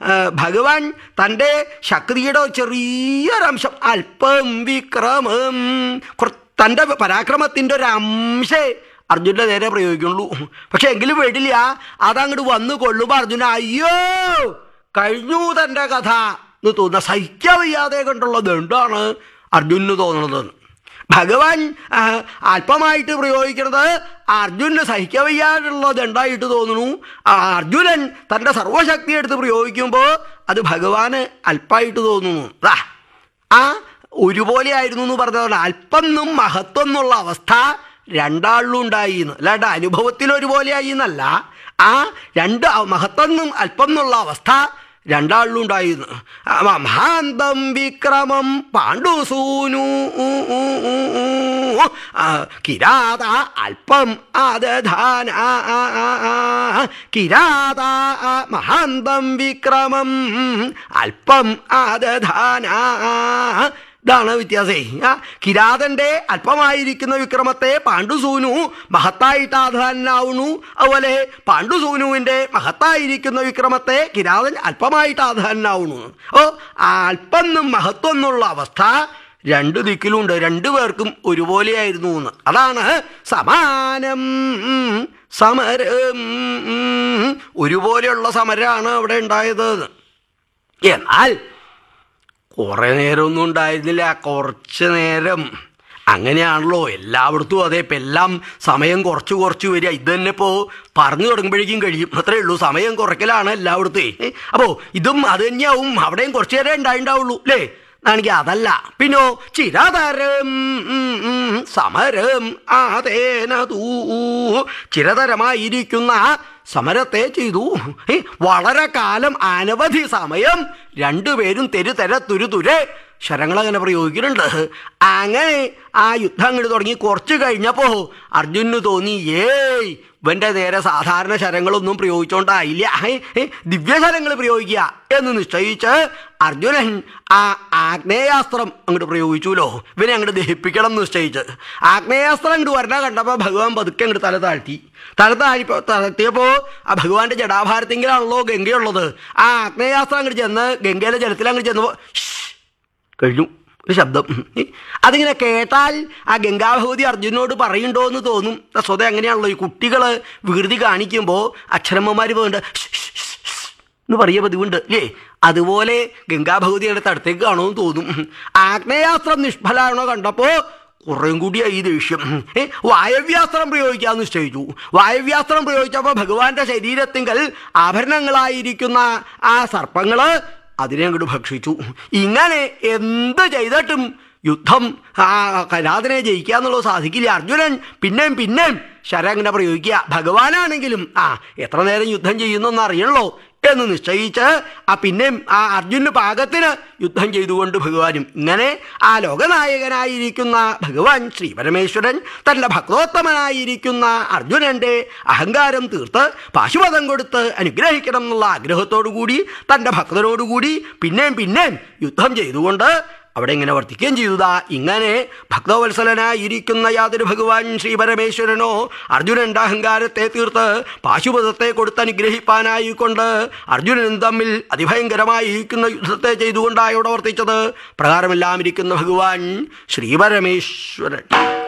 ആ, ഭഗവാൻ തൻ്റെ ശക്തിയുടെ ചെറിയൊരംശം അല്പം വിക്രമം കുറ- തൻ്റെ പരാക്രമത്തിൻ്റെ ഒരു അംശേ അർജുൻ്റെ നേരെ പ്രയോഗിക്കുള്ളൂ പക്ഷെ എങ്കിലും വേണ്ടില്ല അതങ്ങോട്ട് വന്നു കൊള്ളുമ്പോൾ അർജുന അയ്യോ കഴിഞ്ഞു തൻ്റെ കഥ എന്ന് തോന്നുന്ന സഹിക്കാൻ വയ്യാതെ കണ്ടുള്ളത് എന്താണ് അർജുനന് തോന്നുന്നത് ഭഗവാൻ ആ, അല്പമായിട്ട് പ്രയോഗിക്കുന്നത് അർജുനന് സഹിക്കാൻ വയ്യാതുള്ളത് ഉണ്ടായിട്ട് തോന്നുന്നു ആ അർജുനൻ തൻ്റെ സർവശക്തി എടുത്ത് പ്രയോഗിക്കുമ്പോൾ അത് ഭഗവാന് അല്പമായിട്ട് തോന്നുന്നു ദാ, ആ ഒരുപോലെ ആയിരുന്നു എന്ന് പറഞ്ഞതാണ് അല്പം എന്നും മഹത്വം എന്നുള്ള അവസ്ഥ രണ്ടാളിലും ഉണ്ടായി എന്ന് അല്ലാണ്ട് അനുഭവത്തിൽ ഒരുപോലെ ആയി എന്നല്ല ആ രണ്ട് മഹത്വം എന്നും അല്പം എന്നുള്ള അവസ്ഥ രണ്ടാളിലും ഉണ്ടായിരുന്നു മഹാന്തം വിക്രമം പാണ്ഡുസൂനു ആ, കിരാത അല്പം ആദധാന കിരാത മഹാന്തം വിക്രമം അല്പം ആദധാന ഇതാണ് വ്യത്യാസേ ആ കിരാതന്റെ അല്പമായിരിക്കുന്ന വിക്രമത്തെ പാണ്ഡുസൂനു മഹത്തായിട്ട് ആധാനാവുന്നു അതുപോലെ പാണ്ഡുസൂനുവിന്റെ മഹത്തായിരിക്കുന്ന വിക്രമത്തെ കിരാതൻ അല്പമായിട്ട് ആധാനാവുന്നു ഓ ആ അല്പം എന്നും മഹത്വം എന്നുള്ള അവസ്ഥ രണ്ട് ദിക്കിലുണ്ട് രണ്ടു പേർക്കും ഒരുപോലെയായിരുന്നു എന്ന് അതാണ് സമാനം സമരം ഒരുപോലെയുള്ള സമരമാണ് അവിടെ ഉണ്ടായത് എന്നാൽ കുറേ നേരമൊന്നും ഉണ്ടായിരുന്നില്ല കുറച്ച് നേരം അങ്ങനെയാണല്ലോ എല്ലായിടത്തും അതെ ഇപ്പം എല്ലാം സമയം കുറച്ച് കുറച്ച് വരിക ഇത് തന്നെ ഇപ്പോൾ പറഞ്ഞു തുടങ്ങുമ്പോഴേക്കും കഴിയും അത്രേ ഉള്ളൂ സമയം കുറയ്ക്കലാണ് എല്ലായിടത്തും അപ്പോൾ ഇതും അത് തന്നെയാവും അവിടെയും കുറച്ച് നേരം ഉണ്ടായിണ്ടാവുള്ളൂ അല്ലേ ആണെങ്കിൽ അതല്ല പിന്നോ ചിരതരം സമരം ആതേനതൂ ചിരതരമായിരിക്കുന്ന സമരത്തെ ചെയ്തു ഏ, വളരെ കാലം അനവധി സമയം രണ്ടുപേരും തെരുതെര തുരുതുരെ ശരങ്ങളങ്ങനെ പ്രയോഗിക്കുന്നുണ്ട് അങ്ങനെ ആ യുദ്ധം അങ്ങോട്ട് തുടങ്ങി കുറച്ച് കഴിഞ്ഞപ്പോൾ അർജുനന് തോന്നി ഏയ് ഇവന്റെ നേരെ സാധാരണ ശരങ്ങളൊന്നും പ്രയോഗിച്ചോണ്ടായില്ല ഏ, ഏ, ദിവ്യശരങ്ങൾ പ്രയോഗിക്കുക എന്ന് നിശ്ചയിച്ച് അർജുനൻ ആ ആഗ്നേയാസ്ത്രം അങ്ങോട്ട് പ്രയോഗിച്ചുല്ലോ ഇവനെ അങ്ങോട്ട് ദഹിപ്പിക്കണം എന്ന് നിശ്ചയിച്ച് ആഗ്നേയാസ്ത്രം അങ്ങോട്ട് വരണ കണ്ടപ്പോൾ ഭഗവാൻ പതുക്കെ അങ്ങോട്ട് തല താഴ്ത്തി തല താഴ്ത്തിയപ്പോൾ താഴ്ത്തിയപ്പോൾ ആ ഭഗവാന്റെ ജടാഭാരത്തിങ്കിലാണല്ലോ ഗംഗയുള്ളത് ആ ആഗ്നേയാസ്ത്രം അങ്ങോട്ട് ചെന്ന് ഗംഗയിലെ ജലത്തിൽ അങ്ങോട്ട് ചെന്നപ്പോൾ കഴിഞ്ഞു ഒരു ശബ്ദം അതിങ്ങനെ കേട്ടാൽ ആ ഗംഗാഭഗവതി അർജുനോട് പറയുണ്ടോ എന്ന് തോന്നും സ്വതം അങ്ങനെയാണല്ലോ ഈ കുട്ടികൾ വികൃതി കാണിക്കുമ്പോൾ അക്ഷരമ്മമാർ പോകുന്നുണ്ട് എന്ന് പറയുക പതിവുണ്ട് അല്ലേ അതുപോലെ ഗംഗാഭഗവതിയുടെ തടത്തേക്ക് കാണുമെന്ന് തോന്നും ആഗ്നേയാസ്ത്രം നിഷ്ഫലാണോ കണ്ടപ്പോൾ കുറേം കൂടിയായി ഈ ദേഷ്യം ഏ, വായവ്യാസ്ത്രം പ്രയോഗിക്കാമെന്ന് നിശ്ചയിച്ചു വായവ്യാസ്ത്രം പ്രയോഗിച്ചപ്പോൾ ഭഗവാന്റെ ശരീരത്തിങ്കൽ ആഭരണങ്ങളായിരിക്കുന്ന ആ സർപ്പങ്ങള് അതിനെ അങ്ങോട്ട് ഭക്ഷിച്ചു ഇങ്ങനെ എന്ത് ചെയ്തിട്ടും യുദ്ധം ആ കരാതിനെ ജയിക്കുക എന്നുള്ളത് സാധിക്കില്ല അർജുനൻ പിന്നെയും പിന്നെയും ശരം അങ്ങനെ പ്രയോഗിക്കുക ഭഗവാനാണെങ്കിലും ആ എത്ര നേരം യുദ്ധം ചെയ്യുന്നെന്ന് അറിയണല്ലോ എന്ന് നിശ്ചയിച്ച് ആ പിന്നെയും ആ അർജുന് പാകത്തിന് യുദ്ധം ചെയ്തുകൊണ്ട് ഭഗവാനും ഇങ്ങനെ ആ ലോകനായകനായിരിക്കുന്ന ഭഗവാൻ ശ്രീ പരമേശ്വരൻ തൻ്റെ ഭക്തോത്തമനായിരിക്കുന്ന അർജുനന്റെ അഹങ്കാരം തീർത്ത് പാശുപതം കൊടുത്ത് അനുഗ്രഹിക്കണം എന്നുള്ള ആഗ്രഹത്തോടു കൂടി തൻ്റെ ഭക്തനോടുകൂടി പിന്നെയും പിന്നെയും യുദ്ധം ചെയ്തുകൊണ്ട് അവിടെ ഇങ്ങനെ വർത്തിക്കുകയും ചെയ്തതാ ഇങ്ങനെ ഭക്തവത്സലനായിരിക്കുന്ന യാതൊരു ഭഗവാൻ ശ്രീ പരമേശ്വരനോ അർജുനന്റെ അഹങ്കാരത്തെ തീർത്ത് പാശുപതത്തെ കൊടുത്ത് അനുഗ്രഹിപ്പാനായിക്കൊണ്ട് അർജുനനും തമ്മിൽ അതിഭയങ്കരമായിരിക്കുന്ന യുദ്ധത്തെ ചെയ്തുകൊണ്ടാണ് ഇവിടെ വർത്തിച്ചത് പ്രകാരമെല്ലാം ഇരിക്കുന്ന ഭഗവാൻ ശ്രീ പരമേശ്വരൻ